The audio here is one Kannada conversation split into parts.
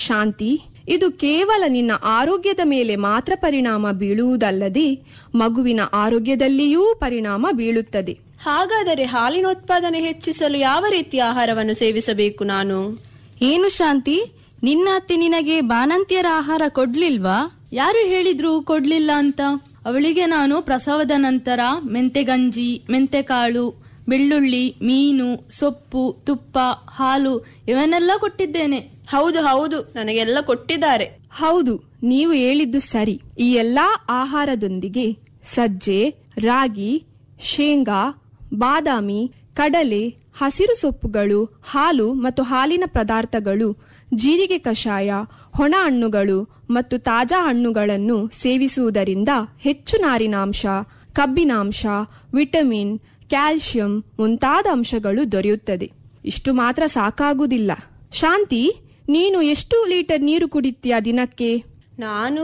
ಶಾಂತಿ ಇದು ಕೇವಲ ನಿನ್ನ ಆರೋಗ್ಯದ ಮೇಲೆ ಮಾತ್ರ ಪರಿಣಾಮ ಬೀಳುವುದಲ್ಲದೆ ಮಗುವಿನ ಆರೋಗ್ಯದಲ್ಲಿಯೂ ಪರಿಣಾಮ ಬೀಳುತ್ತದೆ ಹಾಗಾದರೆ ಹಾಲಿನ ಉತ್ಪಾದನೆ ಹೆಚ್ಚಿಸಲು ಯಾವ ರೀತಿಯ ಆಹಾರವನ್ನು ಸೇವಿಸಬೇಕು ನಾನು ಏನು ಶಾಂತಿ ನಿನ್ನ ಅತ್ತೆ ನಿನಗೆ ಬಾಣಂತಿಯರ ಆಹಾರ ಕೊಡ್ಲಿಲ್ವಾ ಯಾರು ಹೇಳಿದ್ರು ಕೊಡ್ಲಿಲ್ಲ ಅಂತ ಅವಳಿಗೆ ನಾನು ಪ್ರಸವದ ನಂತರ ಮೆಂತೆಗಂಜಿ ಮೆಂತೆಕಾಳು ಬೆಳ್ಳುಳ್ಳಿ ಮೀನು ಸೊಪ್ಪು ತುಪ್ಪ ಹಾಲು ಇವನ್ನೆಲ್ಲ ಕೊಟ್ಟಿದ್ದೇನೆ ಹೌದು ಹೌದು ನನಗೆಲ್ಲ ಕೊಟ್ಟಿದ್ದಾರೆ ಹೌದು ನೀವು ಹೇಳಿದ್ದು ಸರಿ ಈ ಎಲ್ಲಾ ಆಹಾರದೊಂದಿಗೆ ಸಜ್ಜೆ ರಾಗಿ ಶೇಂಗಾ ಬಾದಾಮಿ ಕಡಲೆ ಹಸಿರು ಸೊಪ್ಪುಗಳು ಹಾಲು ಮತ್ತು ಹಾಲಿನ ಪದಾರ್ಥಗಳು ಜೀರಿಗೆ ಕಷಾಯ ಹೊಣ ಹಣ್ಣುಗಳು ಮತ್ತು ತಾಜಾ ಹಣ್ಣುಗಳನ್ನು ಸೇವಿಸುವುದರಿಂದ ಹೆಚ್ಚು ನಾರಿನಾಂಶ ಕಬ್ಬಿನಾಂಶ ವಿಟಮಿನ್ ಕ್ಯಾಲ್ಸಿಯಂ ಮುಂತಾದ ಅಂಶಗಳು ದೊರೆಯುತ್ತದೆ ಇಷ್ಟು ಮಾತ್ರ ಸಾಕಾಗುವುದಿಲ್ಲ ಶಾಂತಿ ನೀನು ಎಷ್ಟು ಲೀಟರ್ ನೀರು ಕುಡಿತೀಯ ದಿನಕ್ಕೆ ನಾನು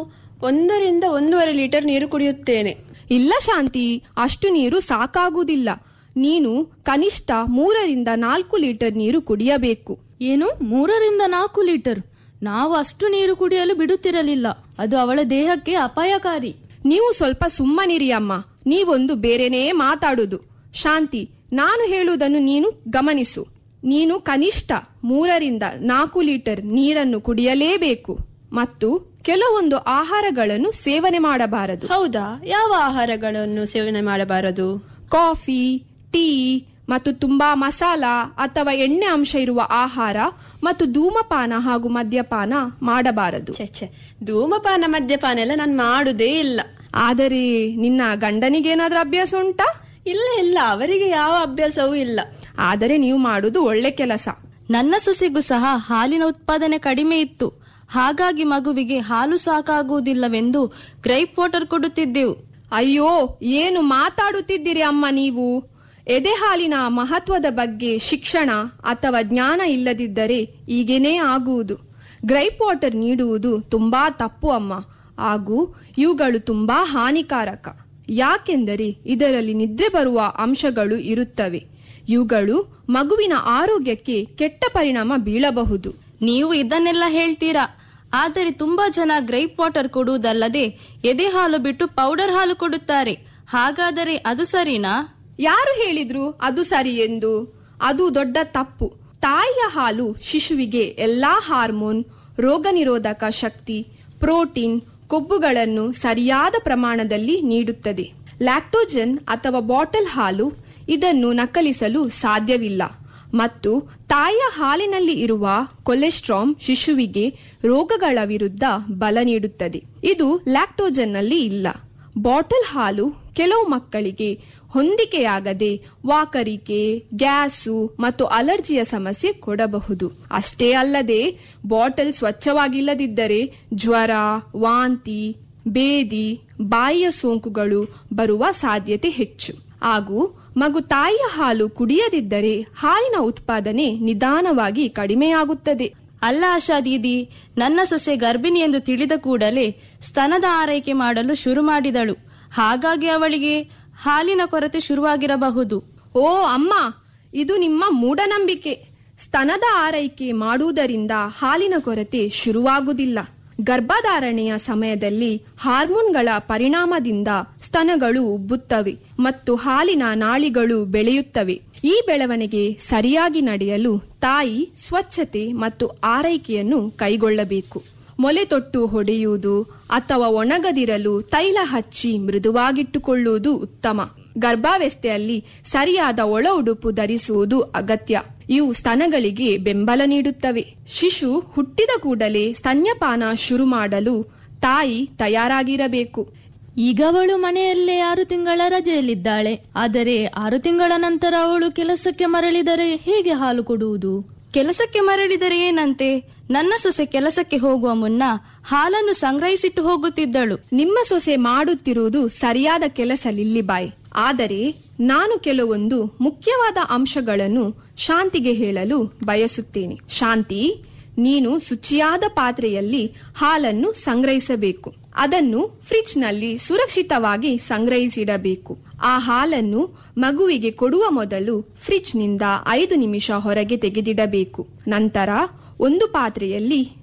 ಒಂದರಿಂದ ಒಂದೂವರೆ ಲೀಟರ್ ನೀರು ಕುಡಿಯುತ್ತೇನೆ ಇಲ್ಲ ಶಾಂತಿ ಅಷ್ಟು ನೀರು ಸಾಕಾಗುವುದಿಲ್ಲ ನೀನು ಕನಿಷ್ಠ ಮೂರರಿಂದ ನಾಲ್ಕು ಲೀಟರ್ ನೀರು ಕುಡಿಯಬೇಕು ಏನು ಮೂರರಿಂದ ನಾಲ್ಕು ಲೀಟರ್ ನಾವು ಅಷ್ಟು ನೀರು ಕುಡಿಯಲು ಬಿಡುತ್ತಿರಲಿಲ್ಲ ಅದು ಅವಳ ದೇಹಕ್ಕೆ ಅಪಾಯಕಾರಿ ನೀವು ಸ್ವಲ್ಪ ಸುಮ್ಮನಿರಿ ಅಮ್ಮ ನೀವೊಂದು ಬೇರೆನೇ ಮಾತಾಡುದು ಶಾಂತಿ ನಾನು ಹೇಳುವುದನ್ನು ನೀನು ಗಮನಿಸು ನೀನು ಕನಿಷ್ಠ ಮೂರರಿಂದ ನಾಲ್ಕು ಲೀಟರ್ ನೀರನ್ನು ಕುಡಿಯಲೇಬೇಕು ಮತ್ತು ಕೆಲವೊಂದು ಆಹಾರಗಳನ್ನು ಸೇವನೆ ಮಾಡಬಾರದು ಹೌದಾ ಯಾವ ಆಹಾರಗಳನ್ನು ಸೇವನೆ ಮಾಡಬಾರದು ಕಾಫಿ ಟೀ ಮತ್ತು ತುಂಬಾ ಮಸಾಲ ಅಥವಾ ಎಣ್ಣೆ ಅಂಶ ಇರುವ ಆಹಾರ ಮತ್ತು ಧೂಮಪಾನ ಹಾಗೂ ಮದ್ಯಪಾನ ಮಾಡಬಾರದು ಛೆ ಛೆ ಧೂಮಪಾನ ಮದ್ಯಪಾನ ಎಲ್ಲ ನಾನು ಮಾಡುದೇ ಇಲ್ಲ ಆದರೆ ನಿನ್ನ ಗಂಡನಿಗೇನಾದ್ರೂ ಅಭ್ಯಾಸ ಉಂಟಾ ಇಲ್ಲ ಇಲ್ಲ ಅವರಿಗೆ ಯಾವ ಅಭ್ಯಾಸವೂ ಇಲ್ಲ ಆದರೆ ನೀವು ಮಾಡುವುದು ಒಳ್ಳೆ ಕೆಲಸ ನನ್ನ ಸೊಸೆಗೂ ಸಹ ಹಾಲಿನ ಉತ್ಪಾದನೆ ಕಡಿಮೆ ಇತ್ತು ಹಾಗಾಗಿ ಮಗುವಿಗೆ ಹಾಲು ಸಾಕಾಗುವುದಿಲ್ಲವೆಂದು ಗ್ರೈಪ್ ವಾಟರ್ ಕೊಡುತ್ತಿದ್ದೆವು ಅಯ್ಯೋ ಏನು ಮಾತಾಡುತ್ತಿದ್ದೀರಿ ಅಮ್ಮ ನೀವು ಎದೆ ಹಾಲಿನ ಮಹತ್ವದ ಬಗ್ಗೆ ಶಿಕ್ಷಣ ಅಥವಾ ಜ್ಞಾನ ಇಲ್ಲದಿದ್ದರೆ ಈಗೇನೇ ಆಗುವುದು ಗ್ರೈಪ್ ವಾಟರ್ ನೀಡುವುದು ತುಂಬಾ ತಪ್ಪು ಅಮ್ಮ ಹಾಗೂ ಇವುಗಳು ತುಂಬಾ ಹಾನಿಕಾರಕ ಯಾಕೆಂದರೆ ಇದರಲ್ಲಿ ನಿದ್ರೆ ಬರುವ ಅಂಶಗಳು ಇರುತ್ತವೆ ಇವುಗಳು ಮಗುವಿನ ಆರೋಗ್ಯಕ್ಕೆ ಕೆಟ್ಟ ಪರಿಣಾಮ ಬೀಳಬಹುದು ನೀವು ಇದನ್ನೆಲ್ಲ ಹೇಳ್ತೀರಾ ಆದರೆ ತುಂಬಾ ಜನ ಗ್ರೈಪ್ ವಾಟರ್ ಕೊಡುವುದಲ್ಲದೆ ಎದೆ ಹಾಲು ಬಿಟ್ಟು ಪೌಡರ್ ಹಾಲು ಕೊಡುತ್ತಾರೆ ಹಾಗಾದರೆ ಅದು ಸರಿನಾ ಯಾರು ಹೇಳಿದ್ರು ಅದು ಸರಿ ಎಂದು ಅದು ದೊಡ್ಡ ತಪ್ಪು ತಾಯಿಯ ಹಾಲು ಶಿಶುವಿಗೆ ಎಲ್ಲಾ ಹಾರ್ಮೋನ್ ರೋಗ ನಿರೋಧಕ ಶಕ್ತಿ ಪ್ರೋಟೀನ್ ಕೊಬ್ಬುಗಳನ್ನು ಸರಿಯಾದ ಪ್ರಮಾಣದಲ್ಲಿ ನೀಡುತ್ತದೆ ಲ್ಯಾಕ್ಟೋಜನ್ ಅಥವಾ ಬಾಟಲ್ ಹಾಲು ಇದನ್ನು ನಕಲಿಸಲು ಸಾಧ್ಯವಿಲ್ಲ ಮತ್ತು ತಾಯಿಯ ಹಾಲಿನಲ್ಲಿ ಇರುವ ಕೊಲೆಸ್ಟ್ರಾಮ್ ಶಿಶುವಿಗೆ ರೋಗಗಳ ವಿರುದ್ಧ ಬಲ ನೀಡುತ್ತದೆ ಇದು ಲ್ಯಾಕ್ಟೋಜನ್ನಲ್ಲಿ ಇಲ್ಲ ಬಾಟಲ್ ಹಾಲು ಕೆಲವು ಮಕ್ಕಳಿಗೆ ಹೊಂದಿಕೆಯಾಗದೆ ವಾಕರಿಕೆ ಗ್ಯಾಸು ಮತ್ತು ಅಲರ್ಜಿಯ ಸಮಸ್ಯೆ ಕೊಡಬಹುದು ಅಷ್ಟೇ ಅಲ್ಲದೆ ಬಾಟಲ್ ಸ್ವಚ್ಛವಾಗಿಲ್ಲದಿದ್ದರೆ ಜ್ವರ ವಾಂತಿ ಬೇದಿ ಬಾಯಿಯ ಸೋಂಕುಗಳು ಬರುವ ಸಾಧ್ಯತೆ ಹೆಚ್ಚು ಹಾಗೂ ಮಗು ತಾಯಿಯ ಹಾಲು ಕುಡಿಯದಿದ್ದರೆ ಹಾಲಿನ ಉತ್ಪಾದನೆ ನಿಧಾನವಾಗಿ ಕಡಿಮೆಯಾಗುತ್ತದೆ ಅಲ್ಲ ಆಶಾ ದೀದಿ ನನ್ನ ಸೊಸೆ ಗರ್ಭಿಣಿ ಎಂದು ತಿಳಿದ ಕೂಡಲೇ ಸ್ತನದ ಆರೈಕೆ ಮಾಡಲು ಶುರು ಮಾಡಿದಳು ಹಾಗಾಗಿ ಅವಳಿಗೆ ಹಾಲಿನ ಕೊರತೆ ಶುರುವಾಗಿರಬಹುದು ಓ ಅಮ್ಮ ಇದು ನಿಮ್ಮ ಮೂಢನಂಬಿಕೆ ಸ್ತನದ ಆರೈಕೆ ಮಾಡುವುದರಿಂದ ಹಾಲಿನ ಕೊರತೆ ಶುರುವಾಗುವುದಿಲ್ಲ ಗರ್ಭಧಾರಣೆಯ ಸಮಯದಲ್ಲಿ ಹಾರ್ಮೋನ್ಗಳ ಪರಿಣಾಮದಿಂದ ಸ್ತನಗಳು ಉಬ್ಬುತ್ತವೆ ಮತ್ತು ಹಾಲಿನ ನಾಳಿಗಳು ಬೆಳೆಯುತ್ತವೆ ಈ ಬೆಳವಣಿಗೆ ಸರಿಯಾಗಿ ನಡೆಯಲು ತಾಯಿ ಸ್ವಚ್ಛತೆ ಮತ್ತು ಆರೈಕೆಯನ್ನು ಕೈಗೊಳ್ಳಬೇಕು ಮೊಲೆ ತೊಟ್ಟು ಹೊಡೆಯುವುದು ಅಥವಾ ಒಣಗದಿರಲು ತೈಲ ಹಚ್ಚಿ ಮೃದುವಾಗಿಟ್ಟುಕೊಳ್ಳುವುದು ಉತ್ತಮ ಗರ್ಭಾವಸ್ಥೆಯಲ್ಲಿ ಸರಿಯಾದ ಒಳ ಉಡುಪು ಧರಿಸುವುದು ಅಗತ್ಯ ಇವು ಸ್ತನಗಳಿಗೆ ಬೆಂಬಲ ನೀಡುತ್ತವೆ ಶಿಶು ಹುಟ್ಟಿದ ಕೂಡಲೇ ಸ್ತನ್ಯಪಾನ ಶುರು ಮಾಡಲು ತಾಯಿ ತಯಾರಾಗಿರಬೇಕು ಈಗ ಅವಳು ಮನೆಯಲ್ಲೇ ಆರು ತಿಂಗಳ ರಜೆಯಲ್ಲಿದ್ದಾಳೆ ಆದರೆ ಆರು ತಿಂಗಳ ನಂತರ ಅವಳು ಕೆಲಸಕ್ಕೆ ಮರಳಿದರೆ ಹೇಗೆ ಹಾಲು ಕೊಡುವುದು ಕೆಲಸಕ್ಕೆ ಮರಳಿದರೆ ಏನಂತೆ ನನ್ನ ಸೊಸೆ ಕೆಲಸಕ್ಕೆ ಹೋಗುವ ಮುನ್ನ ಹಾಲನ್ನು ಸಂಗ್ರಹಿಸಿಟ್ಟು ಹೋಗುತ್ತಿದ್ದಳು ನಿಮ್ಮ ಸೊಸೆ ಮಾಡುತ್ತಿರುವುದು ಸರಿಯಾದ ಕೆಲಸ ಲಿಲ್ಲಿಬಾಯ್ ಆದರೆ ನಾನು ಕೆಲವೊಂದು ಮುಖ್ಯವಾದ ಅಂಶಗಳನ್ನು ಶಾಂತಿಗೆ ಹೇಳಲು ಬಯಸುತ್ತೇನೆ ಶಾಂತಿ ನೀನು ಶುಚಿಯಾದ ಪಾತ್ರೆಯಲ್ಲಿ ಹಾಲನ್ನು ಸಂಗ್ರಹಿಸಬೇಕು ಅದನ್ನು ಫ್ರಿಡ್ಜ್ನಲ್ಲಿ ಸುರಕ್ಷಿತವಾಗಿ ಸಂಗ್ರಹಿಸಿಡಬೇಕು ಆ ಹಾಲನ್ನು ಮಗುವಿಗೆ ಕೊಡುವ ಮೊದಲು ಫ್ರಿಡ್ಜ್ನಿಂದ ಐದು ನಿಮಿಷ ಹೊರಗೆ ತೆಗೆದಿಡಬೇಕು ನಂತರ ಒಂದು ಪಾತ್ರೆಯಲ್ಲಿ